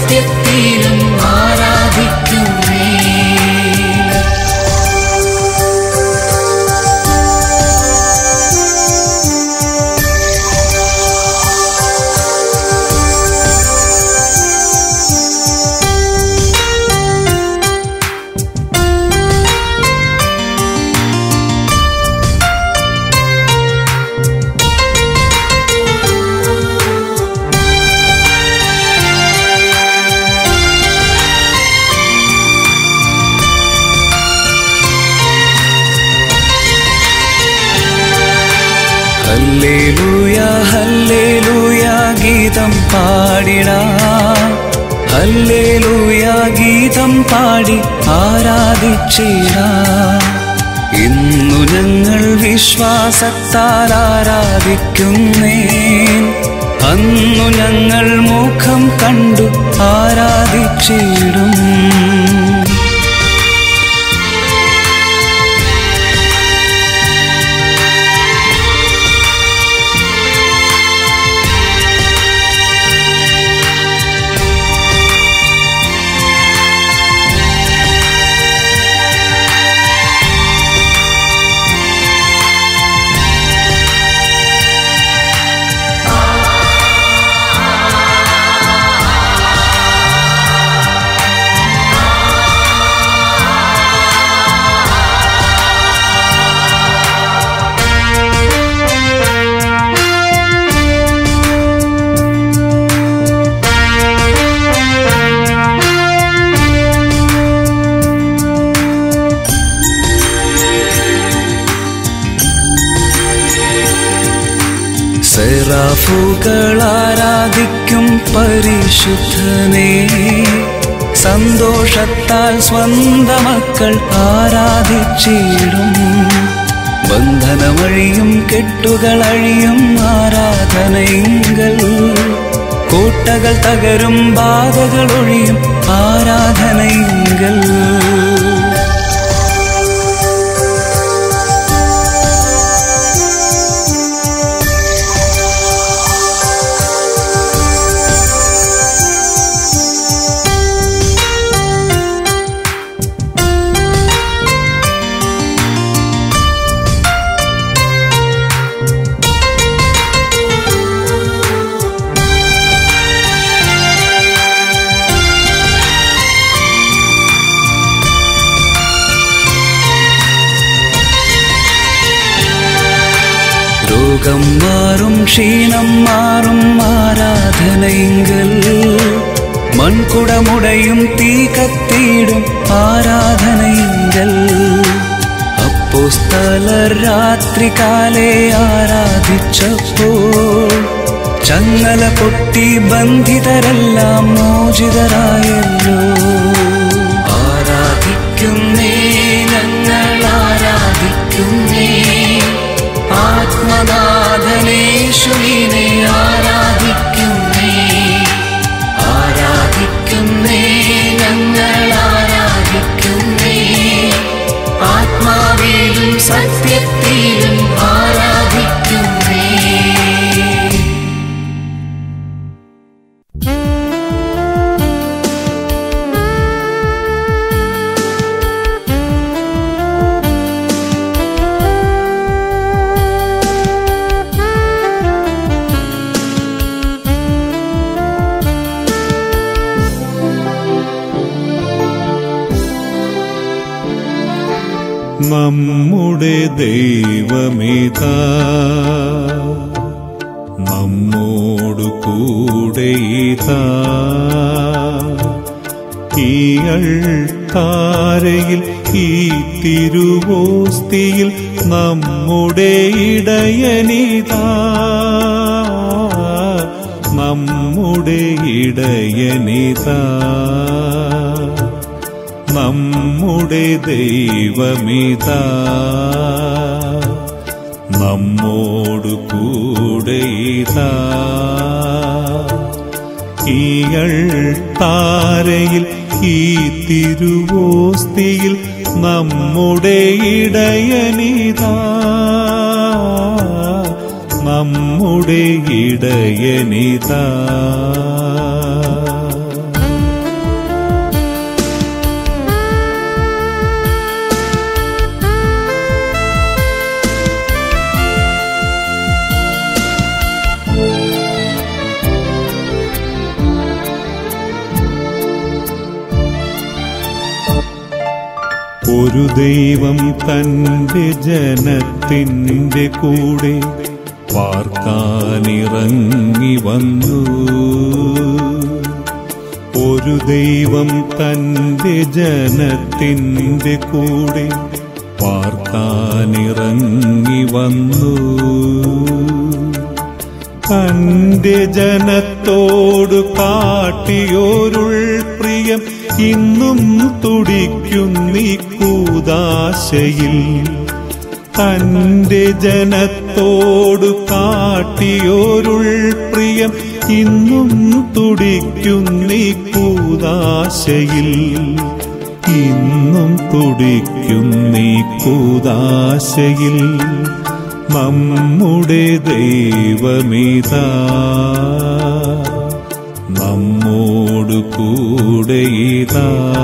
സത്യത്തിലും ആരാധിക്കുന്നേ hallelujah hallelujah ഗീതം പാടിടാം ഹല്ലേലൂയ ഗീതം പാടി ആരാധിച്ചിടാം ഇന്നു ഞങ്ങൾ വിശ്വാസത്താൽ ആരാധിക്കുന്നേ അന്നു ഞങ്ങൾ മുഖം കണ്ടു ആരാധിച്ചിടും സെറാഫുകൾ ആരാധിക്കും പരിശുദ്ധനെ സന്തോഷത്താൽ സ്വന്ത മക്കൾ ആരാധിച്ചിടും ബന്ധനമഴിയും കെട്ടുകളഴിയും ആരാധനയെങ്കൽ കോട്ടകൾ തകരും ബാധകൾ ഒഴിയും ആരാധനയെങ്കൽ രോഗം മാറും ക്ഷീണം മാറും ആരാധനയെങ്കിൽ മൺകുടമുടയും തീ കത്തിയിടും ആരാധനയെങ്കിൽ അപ്പോസ്തലർ രാത്രികാലെ ആരാധിച്ചപ്പോൾ ചങ്ങല പൊട്ടി ബന്ധിതരെല്ലാം മോചിതരായല്ലോ ആരാധിക്കുന്നേ ഞങ്ങൾ ആരാധിക്കുന്നേ ആത്മനാഥനേശുവിനെ ആരാധിക്കുന്നേ ആരാധിക്കുന്നേ ഞങ്ങൾ ആരാധിക്കുന്നേ ആത്മാവിലും സത്യത്തിലും ആരാധിക്കുന്നേ നമ്മുടെ ദൈവമിതാ നമ്മോടു കൂടെയിതാ ഈയൾ താരയിൽ ഈ തിരുവോസ്തിയിൽ നമ്മുടെ ഇടയനിതാ നമ്മുടെ ഇടയനിതാ നമ്മുടെ ദൈവമിതാ നമ്മോടു കൂടെയിതാ ഈയൾ താരയിൽ ഈ തിരുവോസ്തിയിൽ നമ്മുടെ ഇടയനിതാ നമ്മുടെ ഇടയനിതാ ഒരു ദൈവം തന്റെ ജനത്തിൻ്റെ കൂടെ പാർക്കാനിറങ്ങി വന്നു ഒരു ദൈവം തന്റെ ജനത്തിൻ്റെ കൂടെ പാർക്കാനിറങ്ങി വന്നു തന്റെ ജനത്തോട് കാട്ടിയോരുൾ പ്രിയം ഇന്നും തുടിക്കുന്നീ കൂതാശയിൽ തന്റെ ജനത്തോട് കാട്ടിയോരുൾ പ്രിയം ഇന്നും തുടിക്കുന്നീ കൂതാശയിൽ ഇന്നും തുടിക്കുന്നീ കൂതാശയിൽ നമ്മുടെ ദൈവമിതാ നമ്മോട് കൂടെ ഇതാ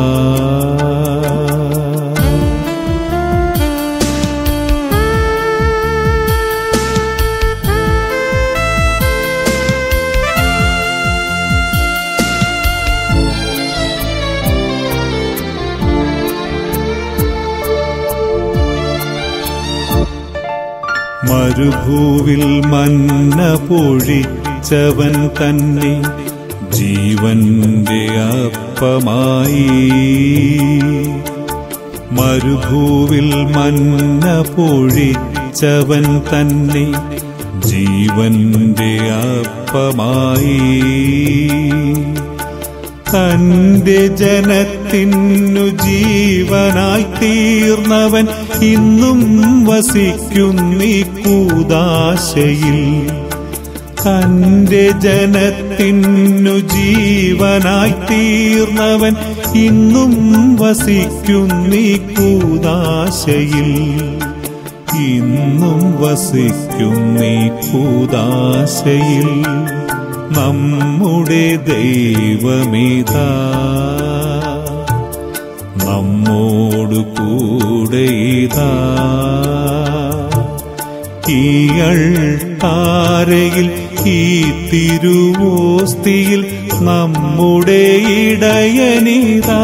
മരുഭൂവിൽ മന്ന പൊഴിച്ചവൻ തന്നെ ജീവന്റെ അപ്പമായി മരുഭൂവിൽ മന്ന പൊഴിച്ചവൻ തന്നെ ജീവന്റെ അപ്പമായി തന്റെ ജനത്തിനു ജീവനായി തീർന്നവൻ ഇന്നും വസിക്കുന്നീ കൂതാശയിൽ തന്റെ ജനത്തിനു ജീവനായി തീർന്നവൻ ഇന്നും വസിക്കുന്നീ കൂതാശയിൽ ഇന്നും വസിക്കുന്നീ കൂതാശയിൽ നമ്മുടെ ദൈവമിതാ നമ്മോട് കൂടെ ഇതാ ഈയൾ താരയിൽ ഈ തിരുവോസ്തിയിൽ നമ്മുടെ ഇടയനിതാ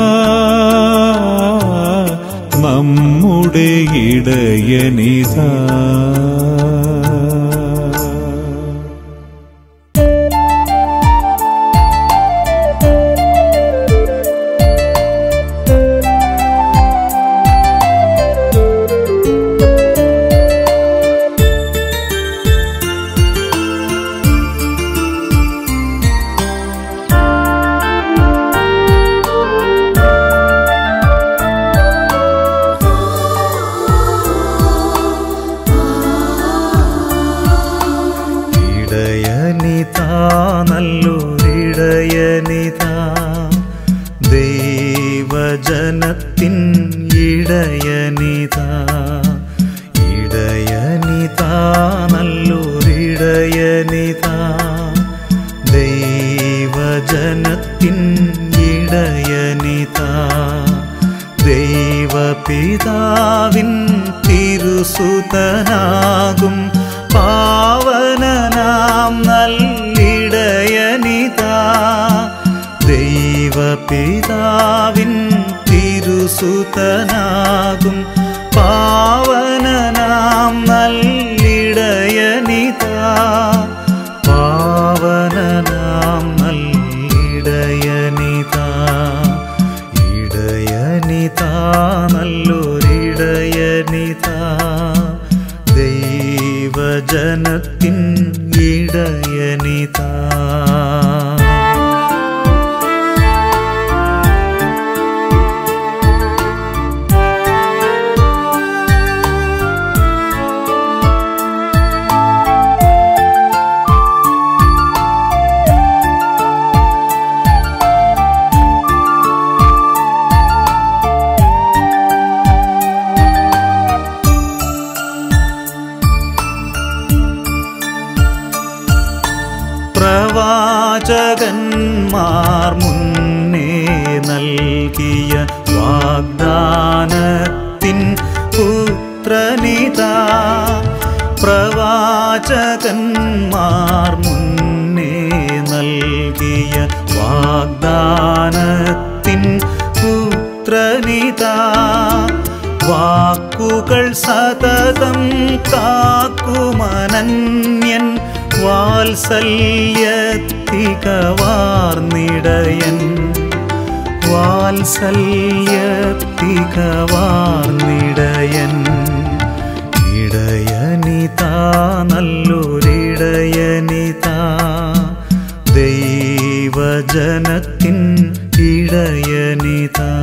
നമ്മുടെ ഇടയനിതാ ഇടയനിതാ നല്ലൊരിടയനിതാ ദൈവജനത്തിൻ ഇടയനിതാ ഇടയനിതാ നല്ലൊരിടയനിതാ ദൈവജനത്തിൻ ഇടയനിതാ ദൈവപിതാവിൻ തിരുസുതനാകും പാവനനാം നല്ലിടയനിതാ ദൈവപിതാവിൻ തിരുസുതനാകും പാവനനാം നല്ലിടയനിതാ പാവനനാം നല്ലിടയനിതാ ഇടയനിതാ നല്ലൊരിടയനിതാ ദൈവജനത്തിൻ ഇടയനിതാ പ്രവാചകന്മാർ മുന്നേ നൽകിയ വാഗ്ദാനത്തിൻ പുത്രനിതാ പ്രവാചകന്മാർ മുന്നേ നൽകിയ വാഗ്ദാനത്തിൻ പുത്രനിതാ വാക്കുകൾ സതതം കാക്കുമനന്യൻ വാത്സല്യത്തികവാർന്നിടയൻ വാത്സല്യത്തികവാർന്നിടയൻ ഇടയനിതാ നല്ലൊരിടയനിതാ ദൈവജനത്തിൻ ഇടയനിതാ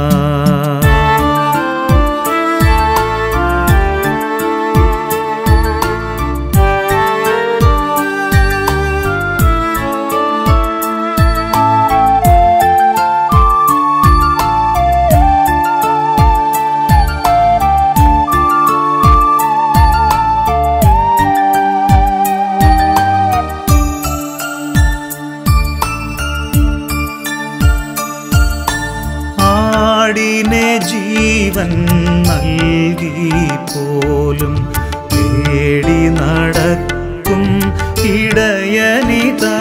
ആടിനെ ജീവൻ നൽകി പോലും തേടി നടക്കും ഇടയനിതാ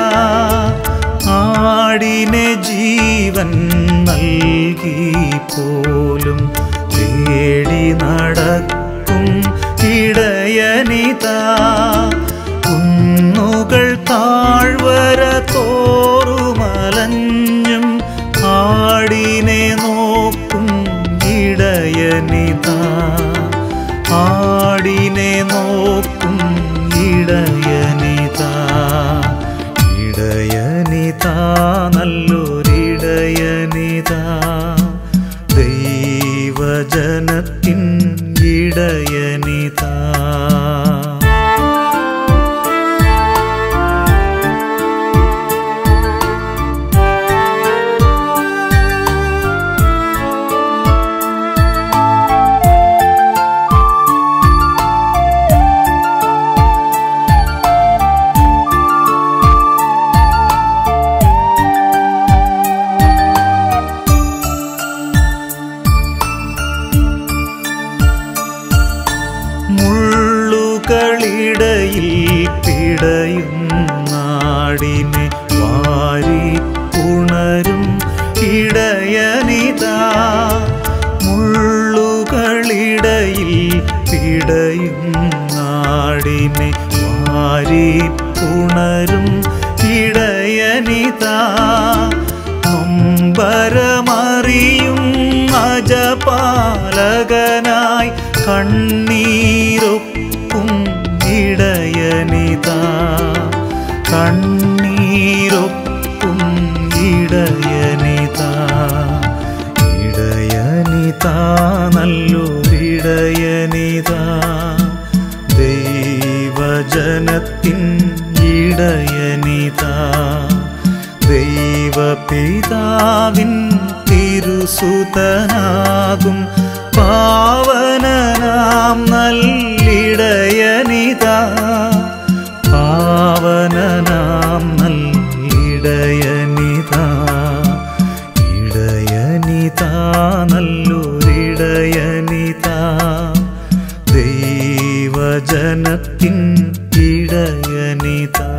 ആടിനെ ജീവൻ നൽകി പോലും തേടി നടക്കും ഇടയനിതാ കുന്നുകൾ താഴ്വര തോറുമലഞ്ഞും ആടിനെ നോക്കും ഇടയനിതാ ആടിനെ നോക്കും ഇടയനിതാ ഇടയനിതാ നല്ലൊരിടയനിതാ ദൈവജനത്തിൻ ഇടയനിതാ മുള്ളുകളിടയിൽ പിടയും നാടിനെ വാരി ഉണരും ഇടയനിതാ മുള്ളുകളിടയിൽ പിടയും നാടിനെ വാരി ഉണരും ഇടയനിതാ നൊമ്പരമറിയും അജപാലകനായി കണ്ണീരൊപ്പും ഇടയനിതാ കണ്ണീരൊപ്പും ഇടയനിതാ ഇടയനിതാ നല്ലൊരിടയനിതാ ദൈവജനത്തിൻ ഇടയനിതാ ദൈവപിതാവിൻ തിരുസുതനാകും പാവനനാം നല്ലിടയനിതാ പാവനനാം നല്ലിടയനിതാ ഇടയനിതാ നല്ലൊരിടയനിതാ ദൈവജനത്തിൻ ഇടയനിതാ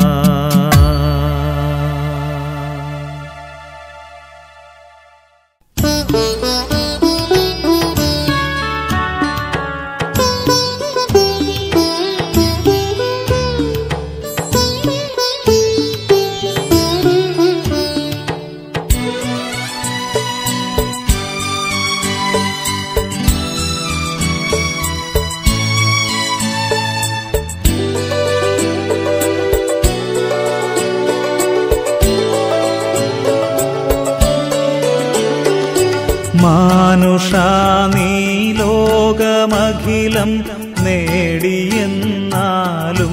മാനുഷ നീ ലോകമഖിലം നേടിയെന്നാലും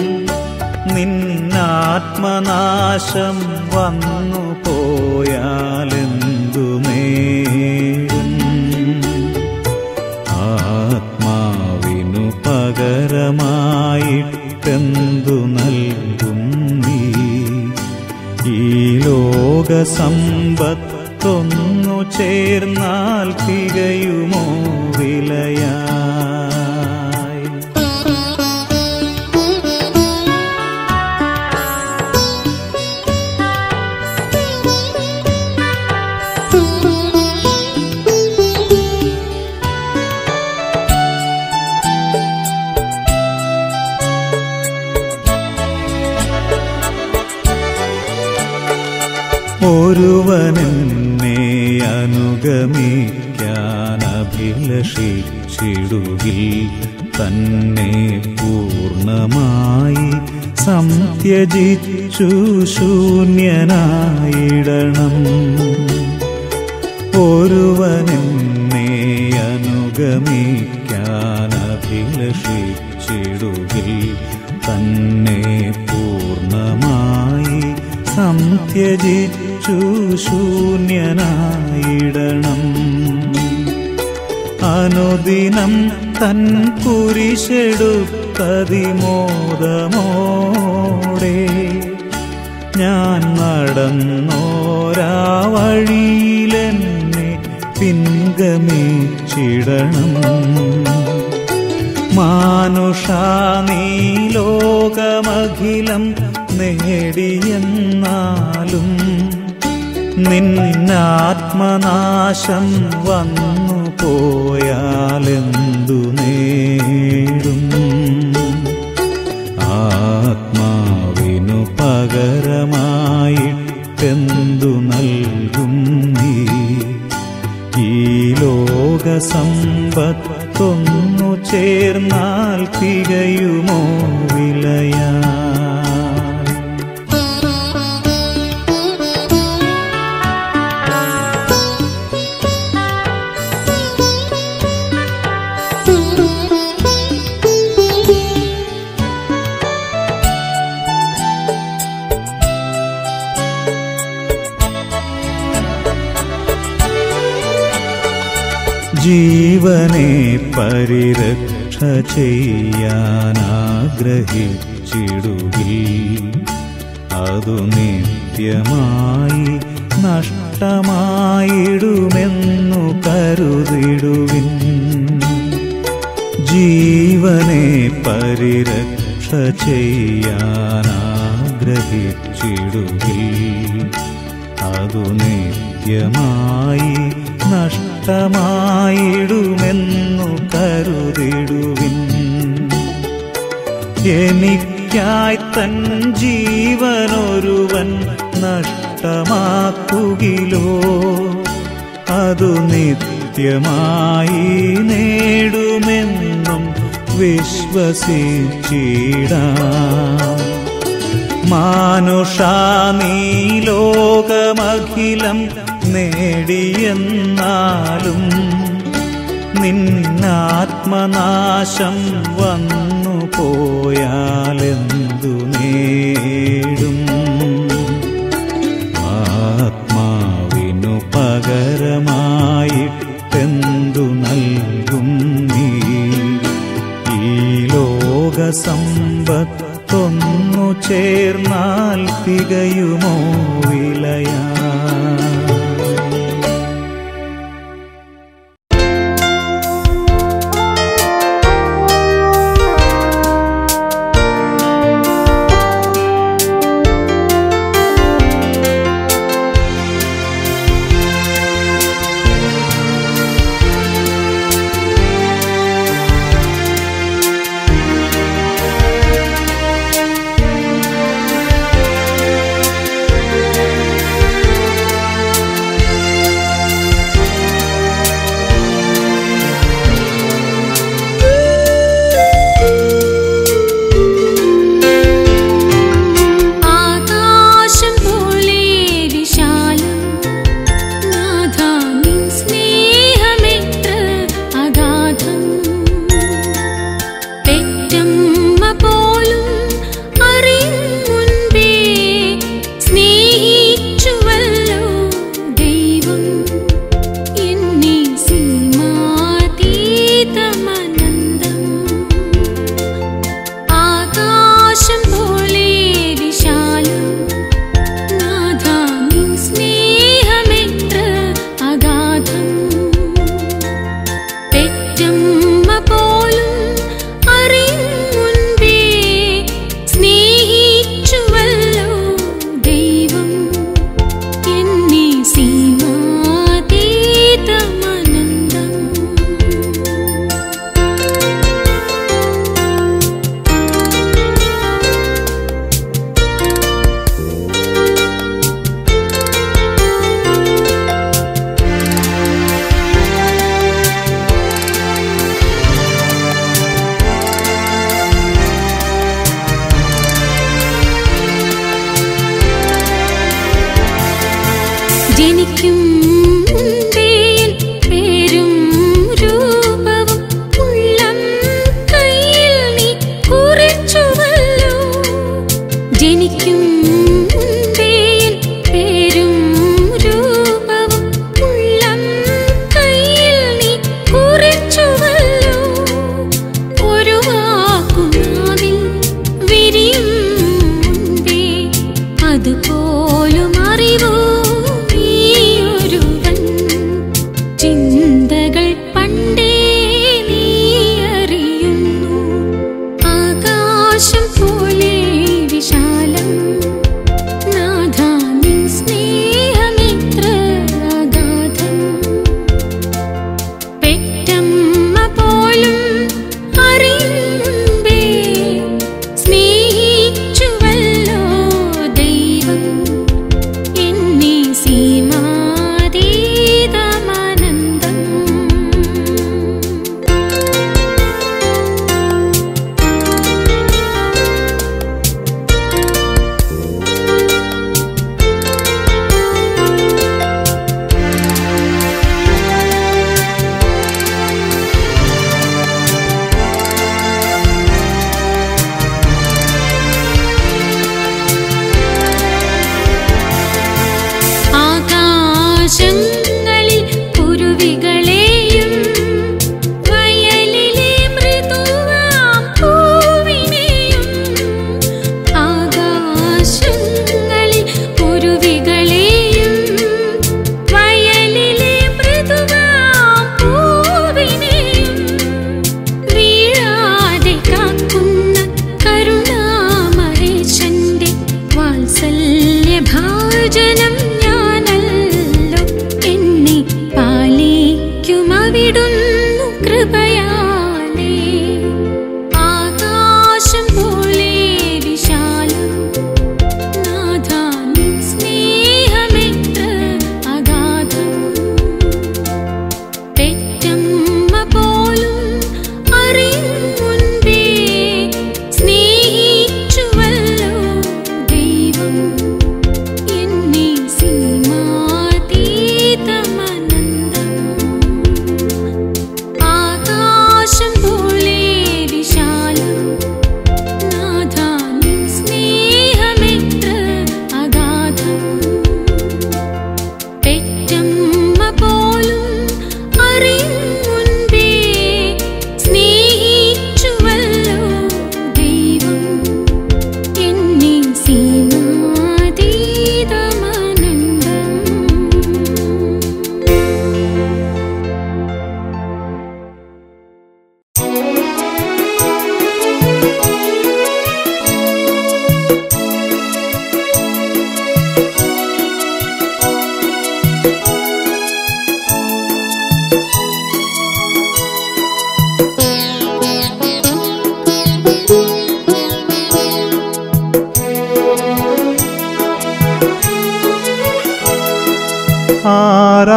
നിന്നാത്മനാശം വന്നു പോയാലെന്തുമേടും ആത്മാവിനു പകരമായിട്ടെന്തു നൽകും നീ ഈ ലോക സമ്പത്തൊന്നു ചേർന്നാൽ തികയുമോ വിലയായി ഒരുവനെന്നെ അനുഗമിക്കാൻ അഭിലഷിച്ചിടുകിൽ തന്നെ പൂർണ്ണമായി സംത്യജിച്ചു ശൂന്യനായിടണം ഒരുവനെന്നെ അനുഗമിക്കാൻ അഭിലഷിച്ചിടുകിൽ തന്നെ പൂർണ്ണമായി സംത്യജിച്ചു ശൂന്യനായിടണം അനുദിനം തൻ കുരിശെടുത്തതിമോദമോടെ ഞാൻ നടന്നോരാ വഴിയിലെന്നെ പിൻഗമിച്ചിടണം മാനുഷാ നീ ലോകമഖിലം നേടിയെന്നാലും നിന്നാത്മനാശം വന്നു പോയാലെന്തു നേടും ആത്മാവിനു പകരമായിട്ടെന്തു നൽകും നീ ഈ ലോകസമ്പത്തൊന്നു ചേർന്നാൽ തികയുമോ വിലയാ ജീവനെ പരിരക്ഷ ചെയ്യാനാഗ്രഹിച്ചിടുകിൽ അതു നിത്യമായി നഷ്ടമായിടുമെന്നു കരുതിടുവിൻ ജീവനെ പരിരക്ഷ ചെയ്യാനാഗ്രഹിച്ചിടുകിൽ അതു നിത്യമായി നഷ്ടമായിടുമെന്നു കരുതിടുവിൻ എനിക്കായി തൻ ജീവനൊരുവൻ നഷ്ടമാക്കുകിലോ അതു നിത്യമായി നേടുമെന്നും വിശ്വസിച്ചിടാം മാനുഷാ നീ ലോകമഖിലം നേടിയെന്നാലും നിന്നാത്മനാശം വന്നു പോയാലെന്തു നേടും ആത്മാവിനു പകരമായിട്ടെന്തു നൽകും നീ ഈ ലോകസമ്പത്തൊന്നു ചേർന്നാൽ തികയുമോ വിലയാ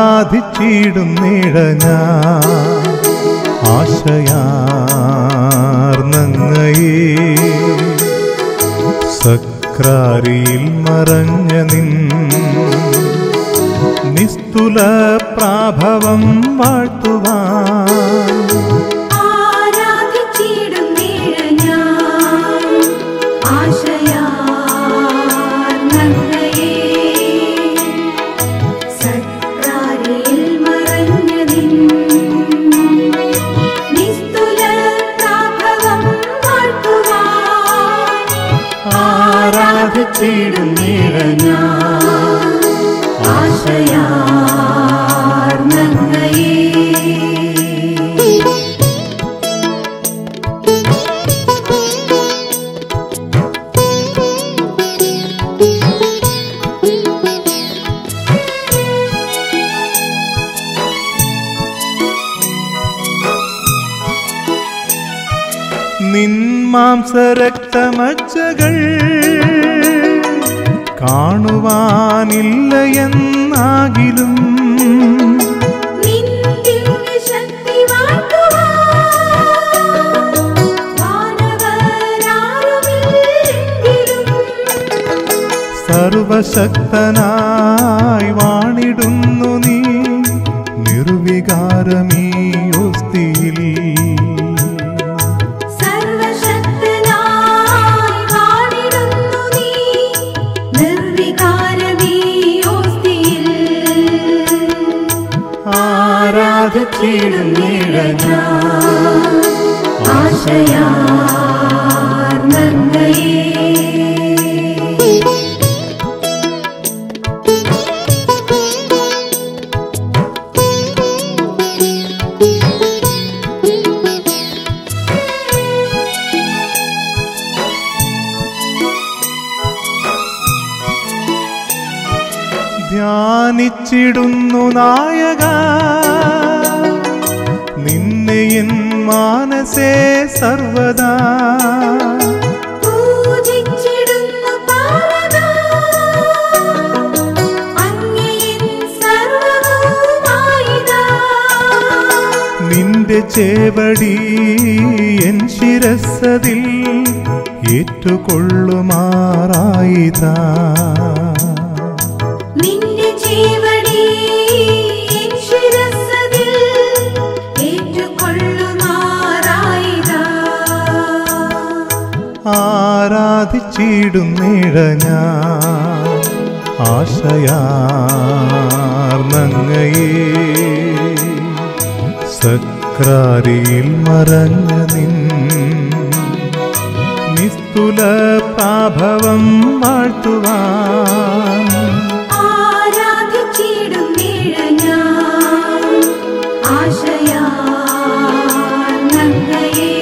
ആരാധിച്ചിടുന്നിട ഞാൻ ആശയാർന്നങ്ങയെ സക്രാരിയിൽ മറഞ്ഞ നിൻ നിസ്തുല പ്രാഭവം വാഴ്ത്തുവാൻ ആരാധിച്ചിടുന്നിട ഞാൻ ആശയാർന്നങ്ങയെ. സക്രാരിയിൽ മറഞ്ഞ നിൻ നിസ്തുല പ്രാഭവം വാഴ്ത്തുവാൻ. ആരാധിച്ചിടുന്നിട ഞാൻ ആശയാർന്നങ്ങയെ. നിൻ മാംസരക്തമച്ചകൾ കാണുവാനില്ല എന്നാകിലും നിൻ ദിവ്യശക്തി വാഴ്ത്തുവാൻ വാനവരാരുമില്ലെങ്കിലും സർവശക്തനായി വാണിടുന്നു നീ നിർവികാരമീ ഒസ്തിയിൽ സർവശക്തനായി വാണിടുന്നു നീ നിർവികാരമീ ഓസ്തിയിൽ. ആരാധിച്ചിടുന്നിട ഞാൻ ആശയാർന്നങ്ങയെ. ധ്യാനിച്ചിടുന്നു നായക നിന്നെ എൻ മാനസേ സർവദാ പൂജിച്ചിടുന്നു പാലകാ. അങ്ങയിൽ സർവ്വവുമായിതാ. നിന്റെ ചേവടി എൻ ശിരസതിൽ ഏറ്റുകൊള്ളുമാറായിതാ നിന്റെ ജീവടി എൻ ശിരസ്സതിൽ ഏറ്റുകൊള്ളുമാറായിതാ. ആരാധിച്ചിടുന്നിട ഞാൻ ആശയാർന്നങ്ങയെ സക്രാരിയിൽ മറഞ്ഞ നിൻ നിസ്തുല പ്രാഭവം വാഴ്ത്തുവാൻ ആരാധിച്ചിടുന്നിട ഞാൻ ആശയാർന്നങ്ങയെ.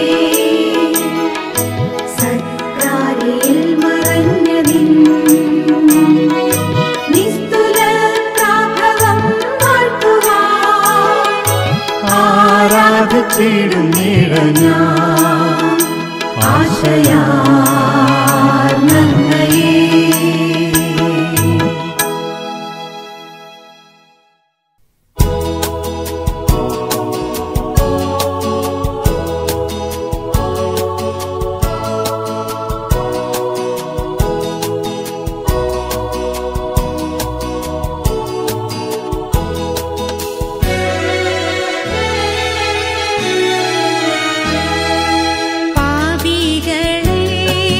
സക്രാരിയിൽ മറഞ്ഞ നിൻ നിസ്തുല പ്രാഭവം വാഴ്ത്തുവാൻ. ആരാധിച്ചിടുന്നിട ഞാൻ ആശയാർന്നങ്ങയെ. പാപികളെ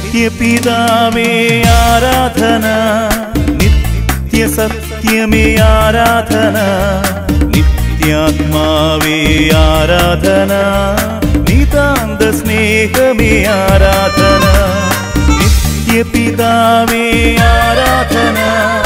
നിത്യപിതാവേ ആരാധന നിത്യസത്യമേ ആരാധന നിത്യാത്മാവേ ആരാധന നിതാന്ത സ്നേഹമേ ആരാധന നിത്യപിതാവേ ആരാധന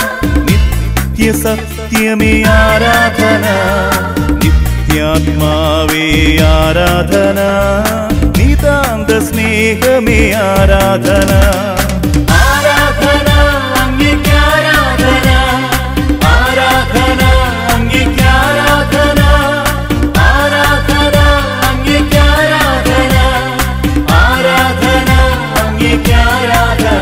നിത്യസത്യമേ ആരാധന നിത്യാത്മാവേ ആരാധന നിതാന്ത സ്നേഹമേ ആരാധന ആരാധന അങ്ങേക്ക് ആരാധന ആരാധന അങ്ങേക്ക് ആരാധന ആരാധന അങ്ങേക്ക് ആരാധന ആരാധന അങ്ങേക്ക് ആരാധന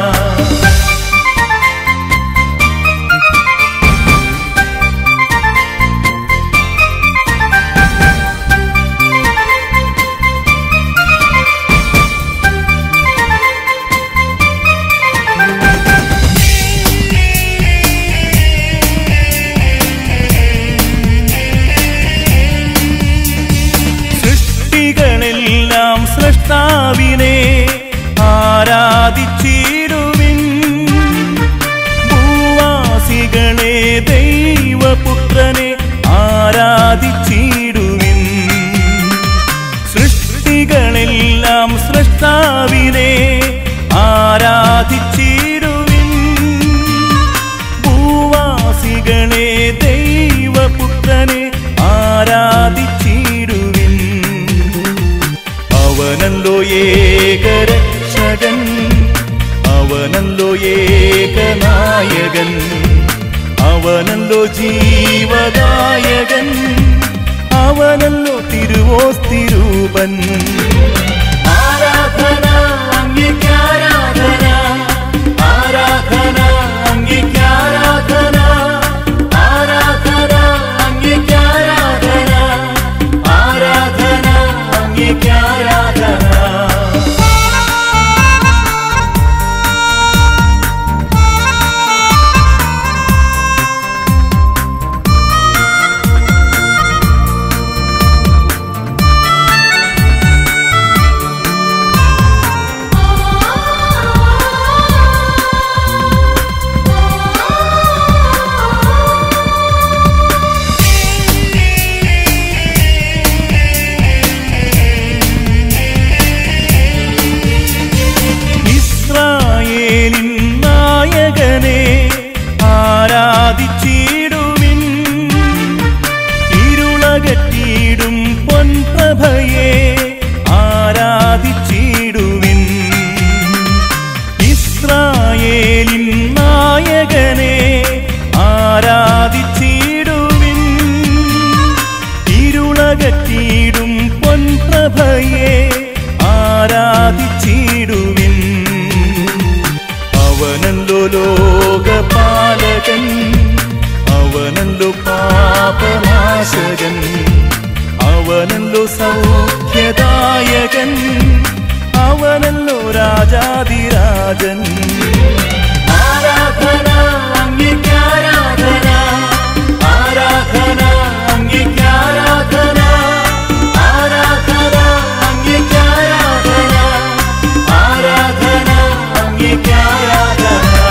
സൃഷ്ടികളെല്ലാം സൃഷ്ടാവിനെ ആരാധിച്ചിടുവിൻ ഭൂവാസികളെ ദൈവപുത്രനെ ആരാധിച്ചിടുവിൻ സൃഷ്ടികളെല്ലാം സൃഷ്ടാവിനെ ആരാധിച്ചിടുവിൻ ഭൂവാസികളെ ദൈവപുത്രനെ ആരാധിച്ചിടുവിൻ അവനല്ലോ ഏകരക്ഷകൻ അവനല്ലോ ഏകനായകൻ അവനല്ലോ ജീവദായകൻ അവനല്ലോ തിരുവോസ്തിരൂപൻ ആരാധന അങ്ങേക്ക് ആരാധന ആരാധന അങ്ങേക്ക് ആരാധന ആരാധന അങ്ങേക്ക് ആരാധന ആരാധന അങ്ങേക്ക് ആരാധന ഇസ്രായേലിൻ നായകനെ ആരാധിച്ചിടുവിൻ ഇരുളകറ്റിയിടും പൊൻപ്രഭയെ ആരാധിച്ചിടുവിൻ ഇസ്രായേലിൻ നായകനെ ആരാധിച്ചിടുവിൻ ഇരുളകറ്റിയിടും പൊൻപ്രഭയെ ആരാധിച്ചിടുവിൻ അവനല്ലോ ലോകപാലകൻ അവനല്ലോ പാപനാശകൻ അവനല്ലോ സൗഖ്യദായകൻ അവനല്ലോ രാജാതിരാജൻ ആരാധന അങ്ങേക്ക് ആരാധന ആരാധന അങ്ങേക്ക് ആരാധന ആരാധന അങ്ങേക്ക് ആരാധന ആരാധന അങ്ങേക്ക് ആരാധന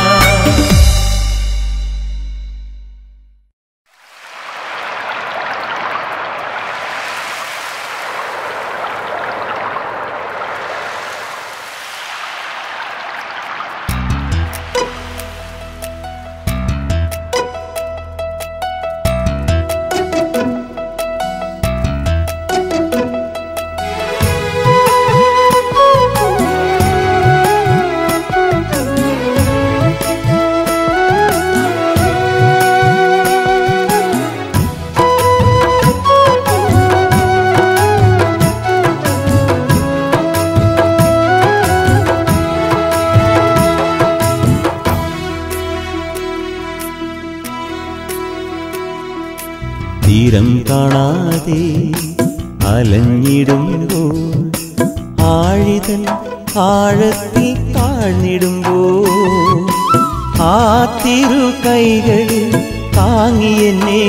തീരം കാണാതെ അലഞ്ഞിടുമ്പോൾ ആഴിതൻ ആഴത്തിൽ താഴ്ന്നിടുമ്പോൾ ആ തിരു കൈകളിൽ താങ്ങിയെന്നെ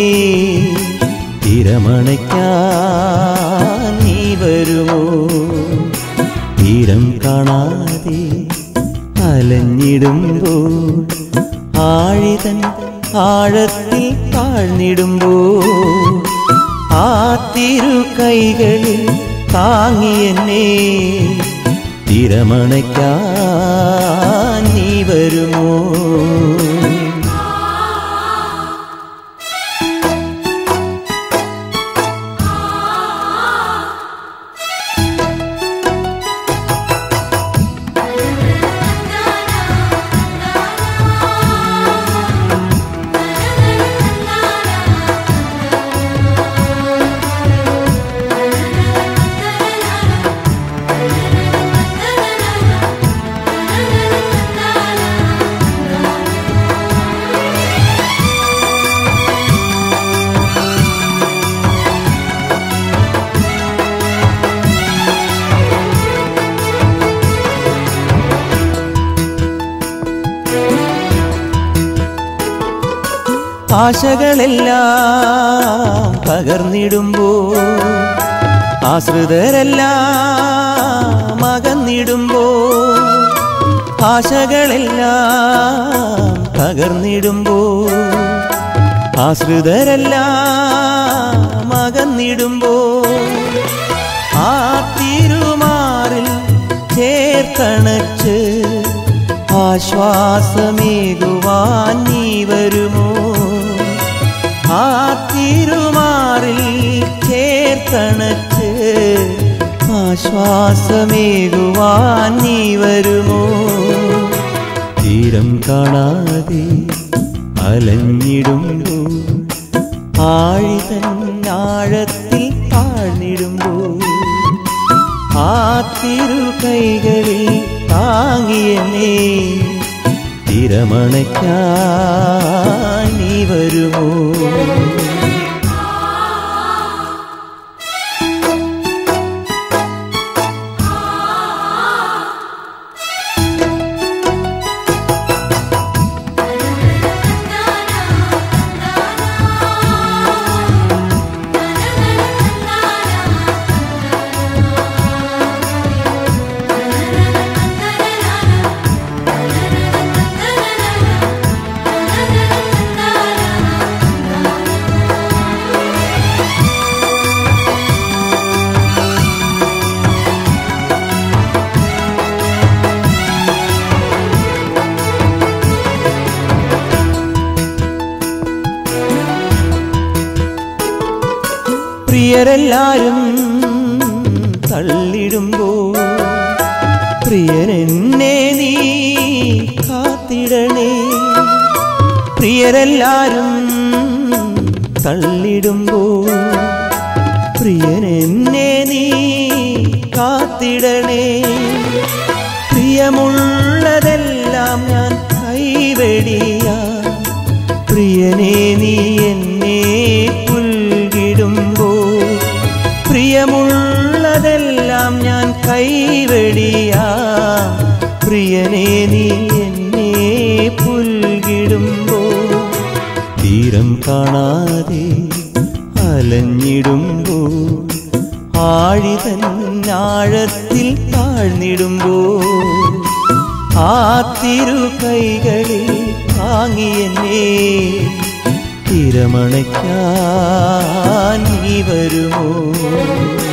തിരമണയ്ക്കാൻ നീ വരുമോ തീരം കാണാതെ അലഞ്ഞിടുമ്പോൾ ആഴിതൻ ആഴത്തിൽ താഴ്ന്നിടുമ്പോൾ ആ തിരു കൈകളിൽ താങ്ങിയെന്നെ തിരമണയ്ക്കാൻ നീ വരുമോ ആശകളെല്ലാം പകർന്നിടുമ്പോൾ ആശ്രിതരെല്ലാം അകന്നിടുമ്പോൾ ആശകളെല്ലാം പകർന്നിടുമ്പോൾ ആശ്രിതരെല്ലാം അകന്നിടുമ്പോൾ ആ തിരുമാറിൽ ചേർത്തണച്ച് ആശ്വാസമേകുവാൻ നീ വരുമോ ആ തിരുമാറിൽ ചേർത്തണച്ച് ആശ്വാസമേകുവാൻ നീ വരുമോ തീരം കാണാതെ അലഞ്ഞിടുമ്പോ ആഴിതൻ ആഴത്തിൽ താഴ്ന്നിടുമ്പോ ആ തിരു കൈകളിൽ താങ്ങിയെന്നെ തിരമണയ്ക്കാൻ നീ വരുമോ പ്രിയരെല്ലാരും തള്ളിടുമ്പോ പ്രിയനെന്നെ നീ കാത്തിടണേ പ്രിയരെല്ലാരും തള്ളിടുമ്പോ പ്രിയനെന്നെ നീ കാത്തിടണേ പ്രിയമുള്ളതെല്ലാം ഞാൻ കൈവെടിയാ പ്രിയനെ നീ എന്നെ പുൽകിടുമ്പോ പ്രിയമുള്ളതെല്ലാം ഞാൻ കൈവെടിയാ പ്രിയനെ നീ എന്നെ പുൽകിടുമ്പോ തീരം കാണാതെ അലഞ്ഞിടുമ്പോ ആഴിതൻ ആഴത്തിൽ താഴ്ന്നിടുമ്പോ ആ തിരു കൈകളിൽ താങ്ങിയെന്നെ തിരമണയ്ക്കാൻ നീ വരുമോ